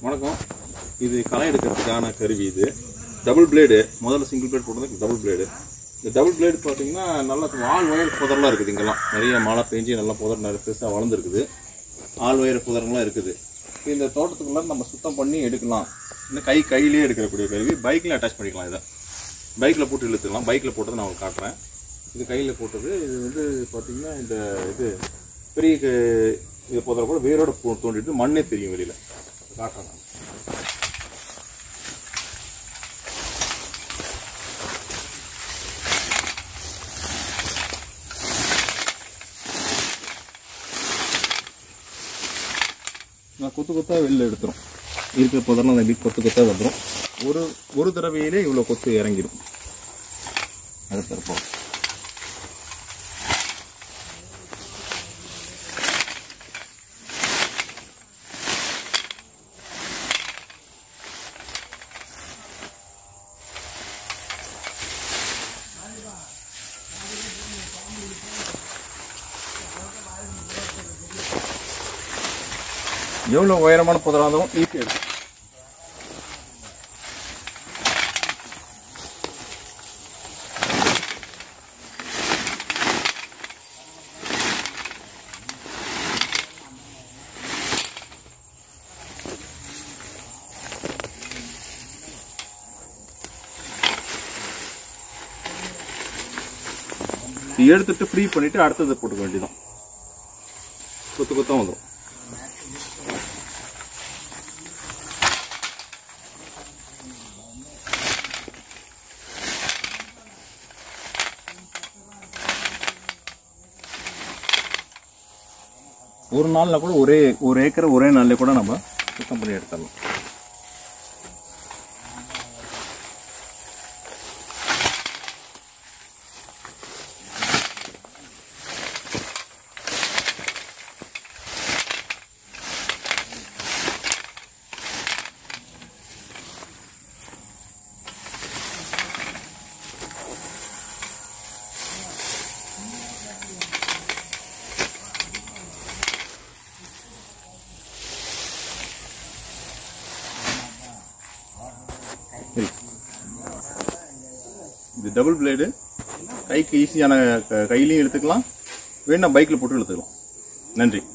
வணக்கம் இது களை எடுக்கிறதுக்கான கருவி இது டபுள் பிளேடு முதல்ல சிங்கிள் பிளேட் போட்டது டபுள் பிளேடு இந்த டபுள் பிளேடு பார்த்தீங்கன்னா நல்லா ஆள் ஒயர் புதர்லாம் இருக்குது இங்கெல்லாம் நிறைய மழை பெஞ்சு நல்லா புதர் நிறைய பெருசாக வளர்ந்துருக்குது ஆள் ஒயர் புதர்லாம் இருக்குது இந்த தோட்டத்துக்குள்ள நம்ம சுத்தம் பண்ணி எடுக்கலாம் இந்த கை கையிலேயே எடுக்கக்கூடிய கருவி பைக்கில் அட்டாச் பண்ணிக்கலாம் இதை பைக்கில் போட்டு இழுத்துக்கலாம் பைக்கில் போட்டதை நான் உங்களுக்கு காட்டுறேன் இது கையில் போட்டது இது வந்து பார்த்தீங்கன்னா இந்த இது பெரிய க- இது புதரை கூட வேரோட போ- தோண்டிட்டு மண்ணே தெரியும் வெளியில் காட்டுறேன் நான். நான் கொத்து கொத்தா வெளில எடுத்துரும் இருக்கிற புதர்லாம் அந்த கொத்து கொத்தா வந்துடும் ஒரு ஒரு தடவையிலே இவ்வளோ கொத்து இறங்கிடும் அடுத்து இருப்போம் எவ்வளோ உயரமான புதராக இருந்தாலும் ஈஸியாக எடுக்கும் இது எடுத்துட்டு ஃப்ரீ பண்ணிட்டு அடுத்தது போட்டுக்க வேண்டியதான் கொத்து கொத்தா வந்துடும் ஒரு நாள்ல கூட ஒரே ஒரு ஏக்கரை ஒரே நாள்ல கூட நம்ம சுத்தம் பண்ணி எடுத்துடலாம் சரி. இது டபுள் பிளேடு கைக்கு ஈஸியான க- கையிலையும் எடுத்துக்கலாம் வேணா பைக்கில் போட்டு எடுத்துக்கலாம் நன்றி